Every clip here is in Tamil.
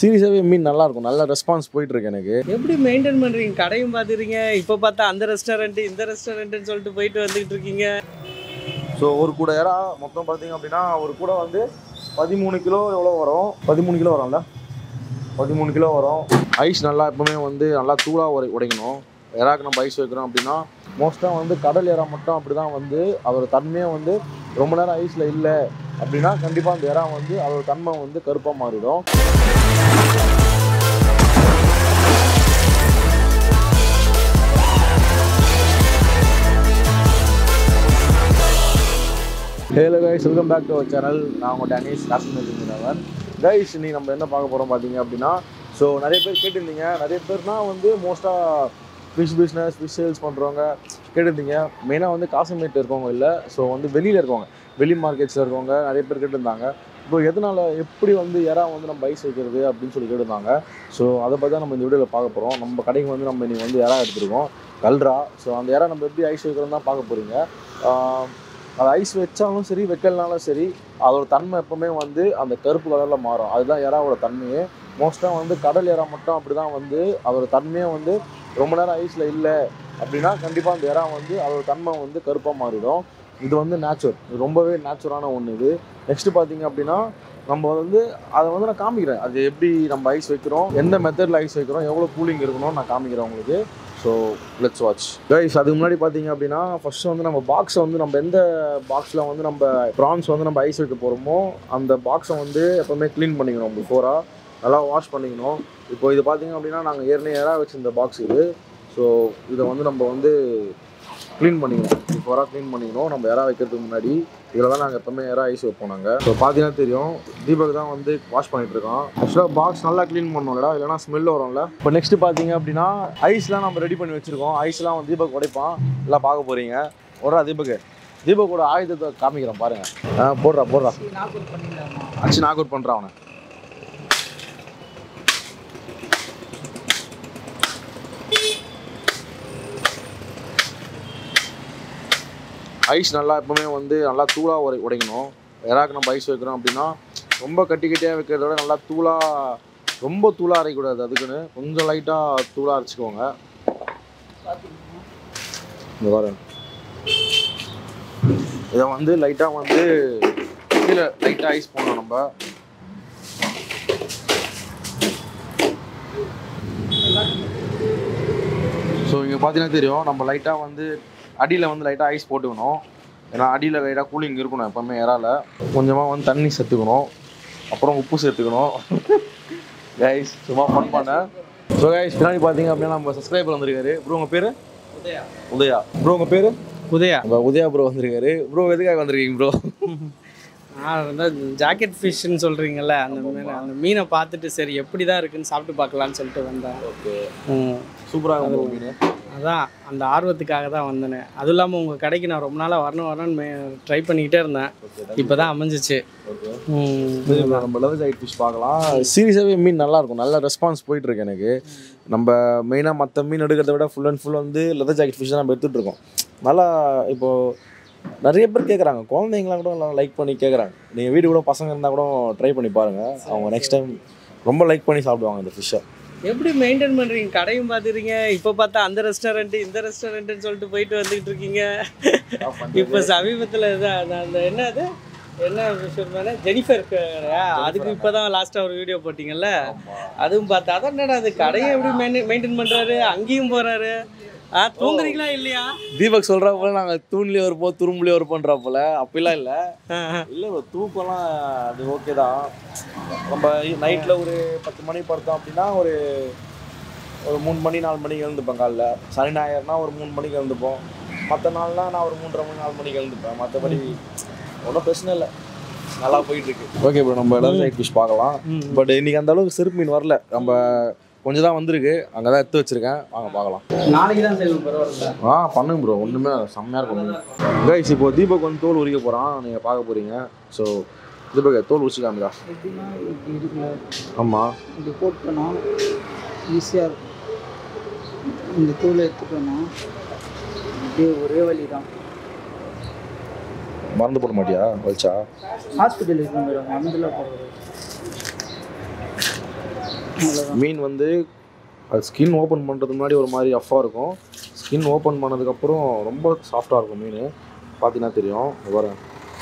சீரியஸாகவே மீன் நல்லா இருக்கும் நல்ல ரெஸ்பான்ஸ் போயிட்டு இருக்கு எனக்கு எப்படி மெயின்டைன் பண்றீங்க கடையும் பார்த்துறீங்க இப்போ பார்த்தா அந்த ரெஸ்டாரண்ட் இந்த ரெஸ்டாரண்ட்னு சொல்லிட்டு போயிட்டு வந்துகிட்டு இருக்கீங்க ஸோ ஒரு கூட இறா மொத்தம் பார்த்தீங்க அப்படின்னா ஒரு கூட வந்து பதிமூணு கிலோ எவ்வளோ வரும் பதிமூணு கிலோ வரும்ல பதிமூணு கிலோ வரும் ஐஸ் நல்லா எப்பவுமே வந்து நல்லா தூளாக உடை உடைக்கணும் இறாக்கு நம்ம ஐஸ் வைக்கிறோம் அப்படின்னா மோஸ்ட்டாக வந்து கடல் இறா மட்டும் அப்படி தான் வந்து அதோட தன்மையை வந்து ரொம்ப நேரம் ஐஸில் இல்லை அப்படின்னா கண்டிப்பாக அந்த இறா வந்து அதோட தன்மை வந்து கருப்பாக மாறிடும் hello guys welcome back to our channel நான் உங்கள் டேனிஸ் காஷ்மீர் கைஸ் நீ நம்ம என்ன பார்க்க போகிறோம் பார்த்தீங்க அப்படின்னா ஸோ நிறைய பேர் கேட்டிருந்தீங்க நிறைய பேர்னா வந்து மோஸ்ட்டாக ஃபிஷ் பிஸ்னஸ் ஃபிஷ் சேல்ஸ் பண்ணுறவங்க கேட்டிருந்தீங்க மெயினாக வந்து காசுமேட் இருக்கவங்க இல்லை ஸோ வந்து வெளியில் இருக்கவங்க வெளி மார்க்கெட்ஸில் இருக்கவங்க நிறைய பேர் கேட்டிருந்தாங்க இப்போ எதனால் எப்படி வந்து இறா வந்து நம்ம ஐஸ் வைக்கிறது அப்படின்னு சொல்லி கேட்டிருந்தாங்க ஸோ அதை பற்றி தான் நம்ம இந்த வீடியோவில் பார்க்க போகிறோம் நம்ம கடைக்கு வந்து நம்ம இன்னைக்கு வந்து இறா எடுத்திருக்கோம் கல்ரா ஸோ அந்த இறா நம்ம எப்படி ஐஸ் வைக்கிறோம் தான் பார்க்க போகிறீங்க அது ஐஸ் வச்சாலும் சரி வைக்கலனாலும் சரி அதோட தன்மை எப்பவுமே வந்து அந்த கருப்பு கலரில் மாறும் அதுதான் இறாவோட தன்மையே மோஸ்ட்டாக வந்து கடல் இறா மட்டும் அப்படி தான் வந்து அதோட தன்மையே வந்து ரொம்ப நேரம் ஐஸில் இல்லை அப்படின்னா கண்டிப்பாக அந்த இறா வந்து அதோட தன்மை வந்து கருப்பாக மாறிடும் இது வந்து நேச்சுரல் இது ரொம்பவே நேச்சுரான ஒன்று இது நெக்ஸ்ட்டு பார்த்தீங்க அப்படின்னா நம்ம வந்து அதை வந்து நான் காமிக்கிறேன் அது எப்படி நம்ம ஐஸ் வைக்கிறோம் எந்த மெத்தடில் ஐஸ் வைக்கிறோம் எவ்வளோ கூலிங் இருக்கணும் நான் காமிக்கிறேன் உங்களுக்கு ஸோ லெட்ஸ் வாட்ச் கைஸ் அதுக்கு முன்னாடி பார்த்தீங்க அப்படின்னா ஃபர்ஸ்ட் வந்து நம்ம பாக்ஸை வந்து நம்ம எந்த பாக்ஸில் வந்து நம்ம ப்ரான்ஸ் வந்து நம்ம ஐஸ் வைக்க போகிறோமோ அந்த பாக்ஸை வந்து எப்போவுமே க்ளீன் பண்ணிக்கணும் பிஃபோராக நல்லா வாஷ் பண்ணிக்கணும் இப்போ இது பார்த்தீங்க அப்படின்னா நாங்கள் ஏற்கனவே ஏறா வச்சிருந்த பாக்ஸ் இது ஸோ இதை வந்து நம்ம வந்து க்ளீன் பண்ணிக்கணும் பிஃபோராக க்ளீன் பண்ணிக்கணும் நம்ம இறா வைக்கிறதுக்கு முன்னாடி இதில் தான் நாங்கள் எப்போவுமே இறா ஐஸ் வைப்போம் நாங்கள் ஸோ பார்த்தீங்கன்னா தெரியும் தீபக் தான் வந்து வாஷ் பண்ணிட்டு இருக்கோம் ஆக்சுவலாக பாக்ஸ் நல்லா க்ளீன் பண்ணணும்லடா இல்லைனா ஸ்மெல் வரும்ல இப்போ நெக்ஸ்ட் பார்த்தீங்க அப்படின்னா ஐஸ்லாம் நம்ம ரெடி பண்ணி வச்சிருக்கோம் ஐஸ்லாம் வந்து தீபக் உடைப்பான் எல்லாம் பார்க்க போகிறீங்க ஒரு தீபக் தீபக்கோட ஆயுதத்தை காமிக்கிறேன் பாருங்க ஆ போடுறா போடுறா அச்சு நாக் அவுட் பண்ணுறான் அவனை ஐஸ் நல்லா எப்பவுமே வந்து நல்லா தூளாக உடை உடைக்கணும் இறாக்கு நம்ம ஐஸ் வைக்கிறோம் அப்படின்னா ரொம்ப கட்டி கட்டியாக வைக்கிறத விட நல்லா தூளாக ரொம்ப தூளாக அரைக்கூடாது அதுக்குன்னு கொஞ்சம் லைட்டாக தூளாக அரைச்சிக்கோங்க இந்த பாருங்க இதை வந்து லைட்டாக வந்து கீழே லைட்டாக ஐஸ் போடணும் நம்ம ஸோ இங்கே பார்த்தீங்கன்னா தெரியும் நம்ம லைட்டாக வந்து அடியில் வந்து லைட்டாக ஐஸ் போட்டுக்கணும் ஏன்னா அடியில் லைட்டாக கூலிங் இருக்கணும் எப்போவுமே இறால கொஞ்சமாக வந்து தண்ணி சேர்த்துக்கணும் அப்புறம் உப்பு சேர்த்துக்கணும் கைஸ் சும்மா ஃபன் பண்ணேன் ஸோ கைஸ் பின்னாடி பார்த்தீங்க அப்படின்னா நம்ம சப்ஸ்கிரைபர் வந்திருக்காரு ப்ரோ உங்கள் பேர் உதயா உதயா ப்ரோ உங்கள் பேர் உதயா நம்ம உதயா ப்ரோ வந்திருக்காரு ப்ரோ எதுக்காக வந்திருக்கீங்க ப்ரோ நான் வந்து ஜாக்கெட் ஃபிஷ்ன்னு சொல்கிறீங்கல்ல அந்த மீன் அந்த மீனை பார்த்துட்டு சரி எப்படி தான் இருக்குன்னு சாப்பிட்டு பார்க்கலான்னு சொல்லிட்டு வந்தேன் ஓகே ம். சூப்பராக ப்ரோ மீன் அதான் அந்த ஆர்வத்துக்காக தான் வந்தேனே அதுவும் இல்லாமல் உங்கள் கடைக்கு நான் ரொம்ப நாளாக வரணும் வரணும்னு ட்ரை பண்ணிக்கிட்டே இருந்தேன் ஓகே இப்போ தான் அமைஞ்சிச்சு ஓகே ம். சரி bro, நம்ம லெவல் சைட் ஃபிஷ் பார்க்கலாம் சீரியஸாகவே மீன் நல்லா இருக்கும் நல்ல ரெஸ்பான்ஸ் போயிட்டு இருக்கு எனக்கு நம்ம மெயினாக மற்ற மீன் எடுக்கிறத விட ஃபுல் அண்ட் ஃபுல் வந்து லெதர் ஜாக்கெட் ஃபிஷ் தான் நம்ம எடுத்துட்டு இருக்கோம் நல்லா இப்போ நிறைய பேர் கேட்குறாங்க குழந்தைங்களாம் கூட லைக் பண்ணி கேட்குறாங்க நீங்கள் வீடு கூட பசங்க இருந்தால் கூட ட்ரை பண்ணி பாருங்கள் அவங்க நெக்ஸ்ட் டைம் ரொம்ப லைக் பண்ணி சாப்பிடுவாங்க இந்த ஃபிஷ்ஷை எப்படி மெயின்டைன் பண்ணுறீங்க கடையும் பார்த்துறீங்க இப்போ பார்த்தா அந்த ரெஸ்டாரண்ட் இந்த ரெஸ்டாரண்ட்னு சொல்லிட்டு போயிட்டு வந்துகிட்டு இருக்கீங்க இப்போ சமீபத்தில் இதான் அந்த- அந்த என்ன அது என்ன விஷயம் மேலே ஜெனிஃபர் கடையா? அதுக்கு இப்போ தான் லாஸ்ட்டாக ஒரு வீடியோ போட்டிங்கல்ல அதுவும் பார்த்தா அதான் என்னடா அது கடையை எப்படி மெயின்டைன் பண்ணுறாரு அங்கேயும் போகிறாரு ஆ தூங்குறீங்களா இல்லையா தீபக் சொல்கிற போல நாங்கள் தூண்லேயே இருப்போம் துரும்புலேயே இருப்போன்றா போல அப்படிலாம் இல்லை ஆ, ஆ. இல்லை bro, தூக்கம்லாம் அது ஓகே தான் நம்ம நைட்டில் ஒரு பத்து மணி படுத்தோம் அப்படின்னா ஒரு ஒரு மூணு மணி நாலு மணிக்கு எழுந்துப்பேன் காலைல சனி ஞாயிறுனா ஒரு மூணு மணிக்கு எழுந்துப்போம் மற்ற நாள்னா நான் ஒரு மூன்றரை மணி நாலு மணிக்கு எழுந்துப்பேன் மற்றபடி ஒன்றும் பிரச்சனை இல்லை நல்லா போயிட்டு இருக்கு ஓகே ப்ரோ நம்ம எல்லாரும் சைட் ஃபிஷ் பார்க்கலாம் ம். பட் இன்னைக்கு அந்த அளவுக்கு செருப்பு மீன் வரல நம்ம கொஞ்சம் தான் வந்திருக்கு அங்கே தான் எடுத்து வச்சிருக்கேன் வாங்க பார்க்கலாம் நாளைக்கு தான் செய்வோம் பரவாயில்ல ஆ பண்ணுங்க ப்ரோ ஒன்றுமே செம்மையாக இருக்கும் கைஸ் இப்போ தீபக் வந்து தோல் உரிக்க போகிறான் நீங்கள் பார்க்க போகிறீங்க ஸோ தீபக் தோல் உரிச்சு காமிடா எப்படின்னா இப்படி இருக்குல்ல ஆமாம் இப்படி போட்டோன்னா ஈஸியாக இருக்கும் இந்த தூளை எடுத்துட்டோன்னா அப்படியே ஒரே வழி தான் மறந்து போட மாட்டியா வச்சா ஹாஸ்பிட்டல் இருக்கு மேடம் மருந்துல போடுறது அவ்வளோதான் மீன் வந்து அது ஸ்கின் ஓப்பன் பண்ணுறதுக்கு முன்னாடி ஒரு மாதிரி அஃப்பாக இருக்கும் ஸ்கின் ஓப்பன் பண்ணதுக்கப்புறம் ரொம்ப சாஃப்டாக இருக்கும் மீன் பார்த்தீங்கன்னா தெரியும் இங்க பாருங்க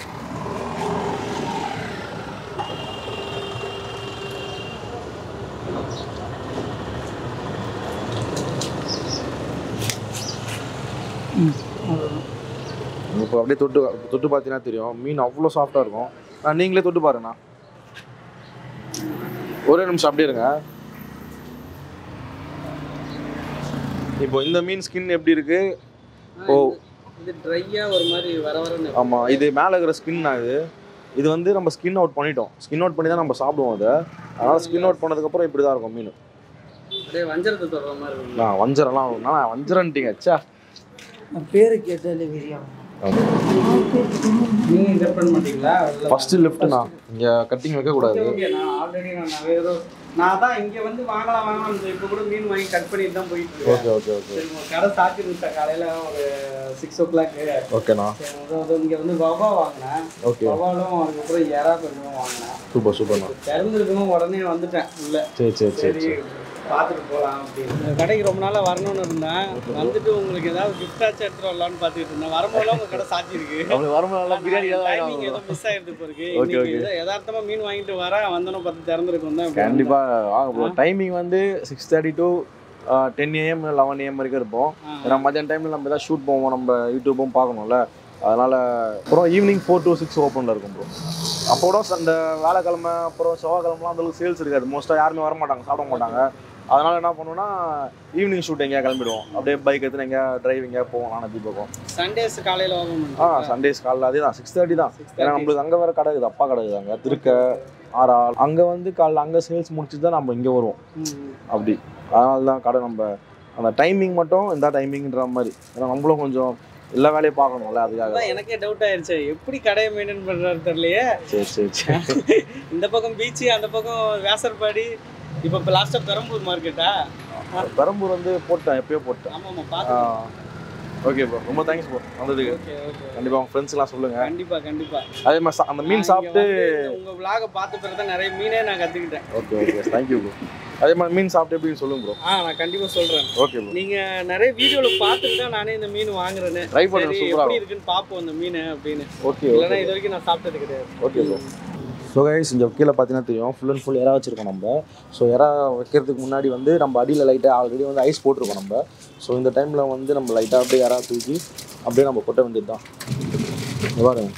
அவ்வளோதான் இப்போ அப்படியே தொட்டு தொட்டு பார்த்தீங்கன்னா தெரியும் மீன் அவ்வளோ சாஃப்டாக இருக்கும் நான் நீங்களே தொட்டு பாருங்கண்ணா ஒரே நிமிஷம் அப்படியே இருங்க இப்போ இந்த மீன் ஸ்கின் எப்படி இருக்கு ஓ இது ட்ரையாக ஒரு மாதிரி வர வரன்னு ஆமாம் இது மேலே இருக்கிற ஸ்கின் இது இது வந்து நம்ம ஸ்கின் அவுட் பண்ணிட்டோம் ஸ்கின் அவுட் பண்ணி தான் நம்ம சாப்பிடுவோம் அதை அதனால் ஸ்கின் அவுட் பண்ணதுக்கப்புறம் இப்படி தான் இருக்கும் மீன் அப்படியே வஞ்சரத்தை தொடர மாதிரி இருக்கும் நான் வஞ்சரெல்லாம் நான் வஞ்சரன்ட்டீங்க ச்சே பேரு கேட்டாலே விரியம் நீங்கள் இன்டர் பண்ண மாட்டீங்களா ஃபஸ்ட்டு லெஃப்ட்டுண்ணா இங்கே கட்டிங் வைக்கக்கூடாது ஓகே நான் ஆல்ரெடி நான் நிறைய ஏதோ நான் தான் இங்கே வந்து வாங்கலாம் வாங்கலாம் இப்போ கூட மீன் வாங்கி கட் பண்ணிட்டு தான் போயிட்டு இருக்கேன் ஓகே ஓகே ஓகே சரி உங்க கடை சாத்தி இருந்துட்டேன் காலையில் ஒரு சிக்ஸ் ஓ கிளாக்கு ஓகேண்ணா இங்கே வந்து வவா வாங்கினேன் ஓகே வவாலும் அதுக்கப்புறம் எறா கொஞ்சம் வாங்கினேன் சூப்பர் சூப்பர்ண்ணா திறந்துருக்கணும் உடனே வந்துட்டேன் உள்ள சரி சரி சரி சரி பார்த்துட்டு போகலாம் அப்படின்னு இந்த கடைக்கு ரொம்ப நாளாக வரணும்னு இருந்தேன் வந்துட்டு உங்களுக்கு ஏதாவது கிஃப்டாச்சும் எடுத்துட்டு வரலாம்னு பார்த்துட்டு இருந்தேன் வரும்போதெல்லாம் உங்க கடை சாத்தி இருக்கு நம்மளுக்கு வரும்போது நல்லா பிரியாணி டைமிங் ஏதோ மிஸ் ஆயிடுது போருக்கு Okay, இன்னைக்கு ஏதோ யதார்த்தமா மீன் வாங்கிட்டு வரேன் வந்தனும் பார்த்து திறந்துருக்கும் தான் கண்டிப்பாக வாங்க ப்ரோ டைமிங் வந்து six thirty to ten AM eleven AM வரைக்கும் இருப்போம் ஏன்னா மதியான டைமில் நம்ம ஏதாவது ஷூட் போவோம் நம்ம யூடியூப்பும் பார்க்கணும்ல அதனால் அப்புறம் ஈவினிங் ஃபோர் டு சிக்ஸ் ஓப்பனில் இருக்கும் ப்ரோ அப்போ கூட அந்த வேலைக்கிழமை அப்புறம் செவ்வாய்க்கிழமெலாம் அந்தளவுக்கு சேல்ஸ் இருக்காது மோஸ்ட்டாக யாருமே வர மாட்டாங்க சாப்பிட மாட்டாங்க அதனால் என்ன பண்ணுவோம்னா ஈவினிங் ஷூட் எங்கேயா கிளம்பிடுவோம் அப்படியே பைக் எடுத்து எங்கேயா டிரைவ் எங்கேயா போவோம் நான் தீபகம் சண்டேஸ் காலையில ஓபன் ஆ பண்ணுறேன் சண்டேஸ் காலைல அதே தான் சிக்ஸ் தேர்ட்டி தான் ஏன்னா நம்மளுக்கு அங்கே வேறு கடை இருக்குது அப்பா கடை இருக்குது அங்கே திருக்க ஆறாள் அங்கே வந்து காலைல அங்கே சேல்ஸ் முடிச்சுட்டு தான் நம்ம இங்கே வருவோம் அப்படி அதனால தான் கடை நம்ம அந்த டைமிங் மட்டும் இந்த டைமிங்ன்ற மாதிரி ஏன்னா நம்மளும் கொஞ்சம் எல்லா வேலையும் பார்க்கணும்ல அதுக்காக அதான் எனக்கே டவுட் ஆயிருச்சு எப்படி கடையை மெயின்டைன் பண்றாரு தெரியலையே சரி சரி சரி இந்த பக்கம் பீச்சு அந்த பக்கம் வேசர்பாடி இப்போ இப்போ லாஸ்ட்டாக பெரம்பூர் மார்க்கெட்டா பெரம்பூர் வந்து போட்டேன் எப்பயோ போட்டேன் ஆமாம் ஆமாம் பார்த்து ஓகே ப்ரோ ரொம்ப தேங்க்ஸ் ப்ரோ வந்ததுக்கு ஓகே ஓகே கண்டிப்பாக உங்கள் ஃப்ரெண்ட்ஸ்லாம் சொல்லுங்கள் கண்டிப்பா கண்டிப்பா அதே மாதிரி சா- அந்த மீன் நான் சாப்பிட்டு இங்க வந்து உங்க vlog பார்த்த பிறகு தான் நிறைய மீனே நான் கத்துக்கிட்டேன் ஓகே ஓகே தேங்க்யூ ப்ரோ அதே மாதிரி மீன் சாப்பிட்டு எப்படின்னு சொல்லுங்க ப்ரோ ஆ நான் கண்டிப்பா சொல்றேன் ஓகே ப்ரோ நீங்க நிறைய வீடியோல பார்த்துட்டு தான் நானே இந்த மீன் வாங்குறேன்னு ட்ரை சரி பண்ணுறேன் சூப்பராக எப்படி இருக்குன்னு பார்ப்போம் அந்த மீன் அப்படின்னு ஓகே இல்லைன்னா ஓகே இது வரைக்கும் நான் சாப்பிட்டது கிடையாது ஓகே ப்ரோ ஸோ கைஸ் இங்கே கீழே பார்த்தீங்கன்னா தெரியும் ஃபுல் அண்ட் ஃபுல் எறா வச்சிருக்கோம் நம்ம ஸோ எறா வைக்கிறதுக்கு முன்னாடி வந்து நம்ம அடியில் லைட்டாக ஆல்ரெடி வந்து ஐஸ் போட்டிருக்கோம் நம்ம ஸோ இந்த டைமில் வந்து நம்ம லைட்டாக அப்படியே எறா தூக்கி அப்படியே நம்ம கொட்ட வேண்டியது தான் இங்க பாருங்க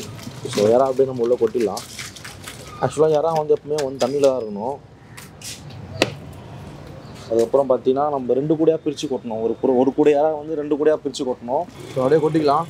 ஸோ எறா அப்படியே நம்ம உள்ளே கொட்டிடலாம் ஆக்சுவலாக எறா வந்து எப்பவுமே வந்து தண்ணியில் தான் இருக்கணும் அதுக்கப்புறம் பார்த்தீங்கன்னா நம்ம ரெண்டு கூடையாக பிரித்து கொட்டணும் ஒரு கூட ஒரு கூடை எறா வந்து ரெண்டு கூடையாக பிரித்து கொட்டணும் ஸோ அப்படியே கொட்டிக்கலாம்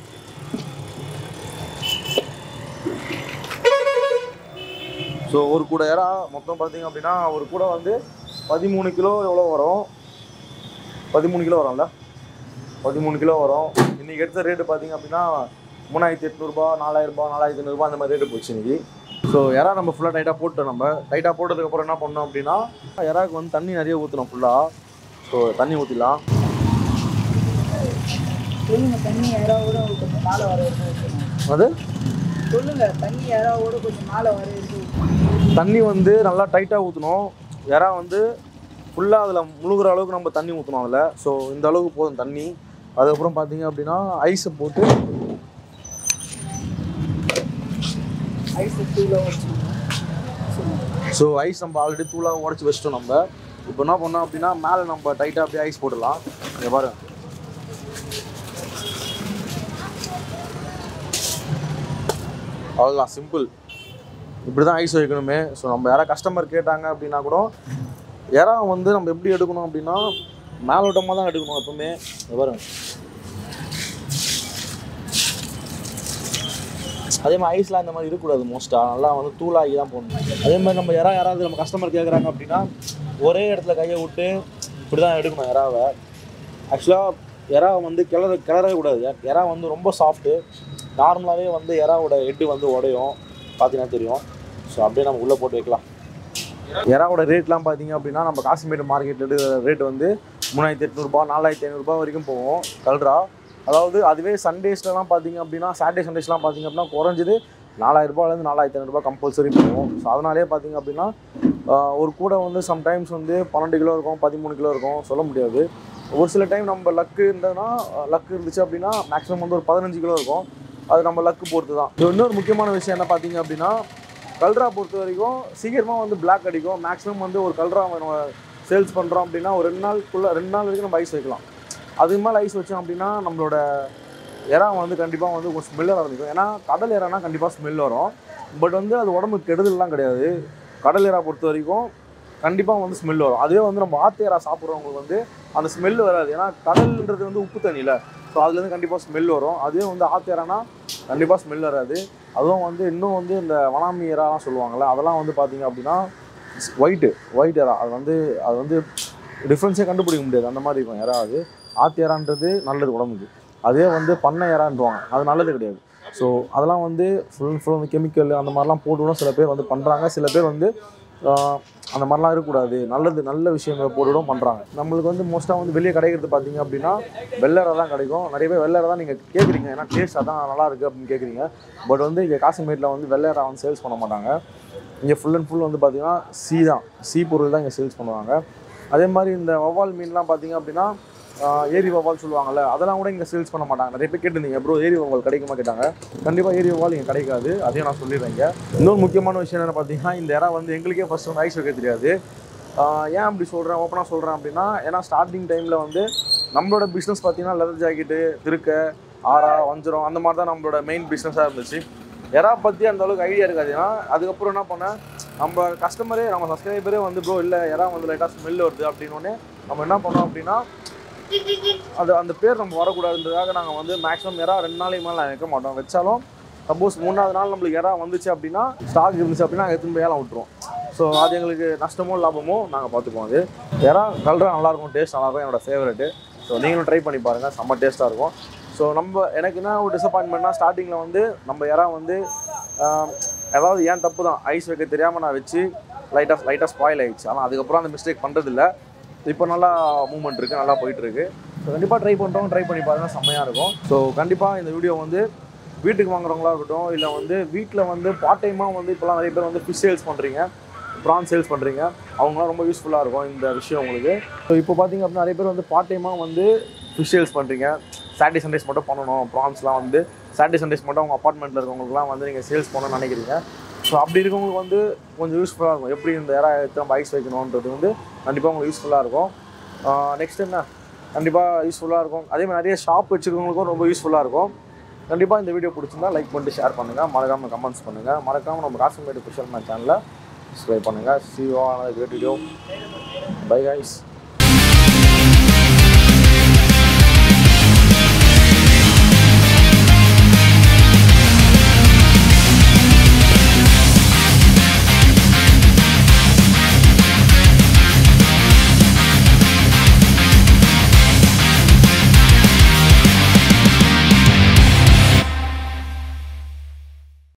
ஸோ ஒரு கூடை எறா மொத்தம் பார்த்தீங்க அப்படின்னா ஒரு கூடை வந்து பதிமூணு கிலோ எவ்வளோ வரும் பதிமூணு கிலோ வரும்ல பதிமூணு கிலோ வரும் இன்றைக்கி எடுத்த ரேட்டு பார்த்தீங்க அப்படின்னா மூணாயிரத்தி எட்நூறுபா நாலாயிரரூபா நாலாயிரத்தி ஐநூறுபா அந்த மாதிரி ரேட்டு போச்சு இன்னைக்கு ஸோ எறா நம்ம ஃபுல்லாக டைட்டாக போட்டோம் நம்ம டைட்டாக போட்டதுக்கப்புறம் என்ன பண்ணோம் அப்படின்னா எறாக்கு வந்து தண்ணி நிறைய ஊற்றணும் ஃபுல்லாக ஸோ தண்ணி ஊற்றிடலாம் சொல்லுங்க தண்ணி யாராவோட கொஞ்சம் மேலே வர வரைக்கும் ஊத்தணும். அது சொல்லுங்க தண்ணி யாராவோட கொஞ்சம் மேலே வர வரைக்கும் தண்ணி வந்து நல்லா டைட்டாக ஊற்றணும் எறா வந்து ஃபுல்லாக அதில் முழுகிற அளவுக்கு நம்ம தண்ணி ஊற்றணும் அதில் ஸோ இந்த அளவுக்கு போதும் தண்ணி அதுக்கப்புறம் பார்த்தீங்க அப்படின்னா ஐஸை போட்டு ஐஸ் தூள வச்சு ஸோ ஐஸ் நம்ம ஆல்ரெடி தூளாக உடச்சி வச்சிட்டோம் நம்ம இப்போ என்ன பண்ணோம் அப்படின்னா மேலே நம்ம டைட்டாக அப்படியே ஐஸ் போட்டுடலாம் இங்க பாருங்க அவ்வளோதான் சிம்பிள் இப்படி தான் ஐஸ் வைக்கணுமே ஸோ நம்ம யாராவது கஸ்டமர் கேட்டாங்க அப்படின்னா கூட இறா வந்து நம்ம எப்படி எடுக்கணும் அப்படின்னா மேலோட்டமாக தான் எடுக்கணும் எப்பவுமே இங்க பாருங்க அதே மாதிரி ஐஸ்லாம் இந்த மாதிரி இருக்கக்கூடாது மோஸ்ட்டாக நல்லா வந்து தூளாகி தான் போடணும் அதே மாதிரி நம்ம யாரா யாராவது நம்ம கஸ்டமர் கேட்குறாங்க அப்படின்னா ஒரே இடத்துல கையை விட்டு இப்படி தான் எடுக்கணும் இறாவை ஆக்சுவலாக இறா வந்து கிளற கிளறவே கூடாது இறா வந்து ரொம்ப சாஃப்ட்டு நார்மலாகவே வந்து இறாவோட ஹெட்டு வந்து உடையும் பார்த்தீங்கன்னா தெரியும் ஸோ அப்படியே நம்ம உள்ளே போட்டு வைக்கலாம் இறாவோட ரேட்லாம் பார்த்தீங்க அப்படின்னா நம்ம காசிமேடு மார்க்கெட் ரேட் வந்து மூணாயிரத்தி எட்நூறுபா நாலாயிரத்தி ஐநூறுரூபா வரைக்கும் போகும் கல்ரா அதாவது அதுவே சண்டேஸ்லலாம் பார்த்தீங்க அப்படின்னா சாட்டர்டே சண்டேஸ்லாம் பார்த்தீங்க அப்படின்னா குறைஞ்சது நாலாயிரரூபாலேருந்து நாலாயிரத்தி ஐநூறுபா கம்பல்சரி போகும் ஸோ அதனாலே பார்த்தீங்க அப்படின்னா ஆஹ் ஒரு கூடை வந்து சம்டைம்ஸ் வந்து பன்னெண்டு கிலோ இருக்கும் பதிமூணு கிலோ இருக்கும் சொல்ல முடியாது ஒரு சில டைம் நம்ம லக்கு இருந்ததுன்னா லக்கு இருந்துச்சு அப்படின்னா மேக்ஸிமம் வந்து ஒரு பதினஞ்சு கிலோ இருக்கும் அது நம்ம லக்கு பொறுத்து தான் இது இன்னொரு முக்கியமான விஷயம் என்ன பார்த்தீங்க அப்படின்னா கல்ரா பொறுத்த வரைக்கும் சீக்கிரமாக வந்து பிளாக் அடிக்கும் மேக்ஸிமம் வந்து ஒரு கல்ரா நம்ம சேல்ஸ் பண்ணுறோம் அப்படின்னா ஒரு ரெண்டு நாளுக்குள்ளே ரெண்டு நாள் வரைக்கும் நம்ம ஐஸ் வைக்கலாம் அதுக்கு மேலே ஐஸ் வச்சோம் அப்படின்னா நம்மளோட இறா வந்து கண்டிப்பாக வந்து ஒரு ஸ்மெல் ஆரம்பிக்கும் ஏன்னா கடல் இறானா கண்டிப்பாக ஸ்மெல் வரும் பட் வந்து அது உடம்புக்கு கெடுதல்லாம் கிடையாது கடல் இறா பொறுத்த வரைக்கும் கண்டிப்பாக வந்து ஸ்மெல் வரும் அதுவே வந்து நம்ம ஆத்து இறா சாப்பிட்றவங்களுக்கு வந்து அந்த ஸ்மெல் வராது ஏன்னா கடல்ன்றது வந்து உப்பு தண்ணியில் ஸோ அதுலேருந்து கண்டிப்பாக ஸ்மெல் வரும் அதுவே வந்து ஆத்து இறானா கண்டிப்பாக ஸ்மெல் வராது அதுவும் வந்து இன்னும் வந்து இந்த வனாமி இறாலாம் சொல்லுவாங்கள்ல அதெல்லாம் வந்து பார்த்தீங்க அப்படின்னா ஒயிட்டு ஒயிட் இறா அது வந்து அது வந்து டிஃப்ரென்ஸே கண்டுபிடிக்க முடியாது அந்த மாதிரி இருக்கும் இறா அது ஆத்து இறான்றது நல்லது உடம்புக்கு அதே வந்து பண்ணை இறான்றுவாங்க அது நல்லது கிடையாது ஸோ அதெல்லாம் வந்து ஃபுல் அண்ட் ஃபுல் வந்து கெமிக்கல் அந்த மாதிரிலாம் போட்டுவிடும் சில பேர் வந்து பண்ணுறாங்க சில பேர் வந்து ஆஹ், அந்த மாதிரிலாம் இருக்கக்கூடாது நல்லது நல்ல விஷயங்களை போட்டுவிடும் பண்ணுறாங்க நம்மளுக்கு வந்து மோஸ்ட்டாக வந்து வெளியே கிடைக்கிறது பார்த்தீங்க அப்படின்னா வெள்ளரை தான் கிடைக்கும் நிறைய பேர் வெள்ளரை தான் நீங்கள் கேட்குறீங்க ஏன்னா டேஸ்ட் அதான் நல்லா இருக்குது அப்படின்னு கேட்குறீங்க பட் வந்து இங்கே காசிமேட்டில் வந்து வெள்ளரை வந்து சேல்ஸ் பண்ண மாட்டாங்க இங்கே ஃபுல் அண்ட் ஃபுல் வந்து பார்த்தீங்கன்னா சீ தான் சீ பொருள் தான் இங்கே சேல்ஸ் பண்ணுவாங்க அதே மாதிரி இந்த வவ்வால் மீன்லாம் பார்த்தீங்க அப்படின்னா ஆஹ், ஏரி வவ்வால் சொல்லுவாங்கல்ல அதெல்லாம் கூட இங்கே சேல்ஸ் பண்ண மாட்டாங்க நிறைய பேர் கேட்டிருந்தீங்க ப்ரோ ஏரி வவ்வால் கிடைக்குமா கேட்டாங்க கண்டிப்பாக ஏரி வவ்வால் இங்கே கிடைக்காது அதையும் நான் சொல்லிடுறேன் இங்க. இன்னொரு முக்கியமான விஷயம் என்ன பார்த்தீங்கன்னா இந்த இறா வந்து எங்களுக்கே ஃபர்ஸ்ட் வந்து ஐஸ் வைக்க தெரியாது ஆஹ், ஏன் அப்படி சொல்கிறேன் ஓப்பனாக சொல்கிறேன் அப்படின்னா ஏன்னா ஸ்டார்டிங் டைமில் வந்து நம்மளோட பிஸ்னஸ் பார்த்தீங்கன்னா லெதர் ஜாக்கெட்டு திருக்க ஆரா வஞ்சரம் அந்த மாதிரி தான் நம்மளோட மெயின் பிஸ்னஸாக இருந்துச்சு எறா பற்றி அந்த அளவுக்கு ஐடியா இருக்காது ஏன்னா அதுக்கப்புறம் என்ன பண்ணேன் நம்ம கஸ்டமரே நம்ம சப்ஸ்கிரைபரே வந்து ப்ரோ இல்லை எறா வந்து லைட்டாக ஸ்மெல் வருது அப்படின்னோடனே நம்ம என்ன பண்ணோம் அப்படின்னா அது அந்த பேர் நம்ம வரக்கூடாதுன்றதுக்காக நாங்கள் வந்து மேக்ஸிமம் எறா ரெண்டு நாளைக்கு மேலே வைக்க மாட்டோம் வச்சாலும் சப்போஸ் மூணாவது நாள் நம்மளுக்கு எறா வந்துச்சு அப்படின்னா ஸ்டாக் இருந்துச்சு அப்படின்னா நாங்கள் எடுத்துன்னு போய் ஏலம் விட்டுருவோம் ஸோ அது எங்களுக்கு நஷ்டமோ லாபமோ நாங்கள் பார்த்துக்குவோம் அது எறா கலரா நல்லாயிருக்கும் டேஸ்ட் நல்லாயிருக்கும் என்னோட ஃபேவரெட்டு ஸோ நீங்களும் ட்ரை பண்ணி பாருங்கள் செம்ம டேஸ்ட்டாக இருக்கும் ஸோ நம்ம எனக்கு என்ன ஒரு டிசப்பாயின்மெண்ட்னா ஸ்டார்டிங்கில் வந்து நம்ம எறா வந்து ஆஹ், அதாவது ஏன் தப்பு தான் ஐஸ் வைக்க தெரியாமல் நான் வச்சு லைட்டாக லைட்டாக ஸ்பாயில் ஆயிடுச்சு ஆனால் அதுக்கப்புறம் அந்த மிஸ்டேக் பண்ணுறதில்ல இப்போ நல்லா மூவ்மெண்ட் இருக்குது நல்லா போயிட்டு இருக்கு ஸோ கண்டிப்பாக ட்ரை பண்ணுறோம் ட்ரை பண்ணி பாருங்க செம்மையாக இருக்கும் ஸோ கண்டிப்பாக இந்த வீடியோ வந்து வீட்டுக்கு வாங்குறவங்களா இருக்கட்டும் இல்லை வந்து வீட்டில் வந்து பார்ட் டைமாக வந்து இப்போலாம் நிறைய பேர் வந்து ஃபிஷ் சேல்ஸ் பண்ணுறீங்க ப்ரான் சேல்ஸ் பண்ணுறீங்க அவங்களாம் ரொம்ப யூஸ்ஃபுல்லாக இருக்கும் இந்த விஷயம் உங்களுக்கு ஸோ இப்போ பார்த்தீங்க அப்படின்னா நிறைய பேர் வந்து பார்ட் டைமாக வந்து ஃபிஷ் சேல்ஸ் பண்ணுறீங்க சாட்டர்டே சண்டேஸ் மட்டும் பண்ணணும் ப்ரான்ஸ்லாம் வந்து சாட்டர்டே சண்டேஸ் மட்டும் அவங்க அப்பார்ட்மெண்ட்டில் இருக்கவங்களுக்குலாம் வந்து நீங்கள் சேல்ஸ் பண்ணணும்னு நினைக்கிறீங்க ஸோ அப்படி இருக்கவங்களுக்கு வந்து கொஞ்சம் யூஸ்ஃபுல்லாக இருக்கும் எப்படி இந்த ஏரா எடுத்து நம்ம ஐஸ் வைக்கணுன்றது வந்து கண்டிப்பாக உங்களுக்கு யூஸ்ஃபுல்லாக இருக்கும் நெக்ஸ்ட் என்ன கண்டிப்பாக யூஸ்ஃபுல்லாக இருக்கும் அதே மாதிரி நிறைய ஷாப் வச்சுருக்கவங்களுக்கும் ரொம்ப யூஸ்ஃபுல்லாக இருக்கும் கண்டிப்பாக இந்த வீடியோ பிடிச்சிருந்தா லைக் பண்ணிட்டு ஷேர் பண்ணுங்கள் மறக்காமல் கமெண்ட்ஸ் பண்ணுங்கள் மறக்காமல் நம்ம காசுமேடு ஸ்பெஷல் மேன் சேனலை சப்ஸ்கிரைப் பண்ணுங்கள் சி ஆன வீடியோ பை கைஸ்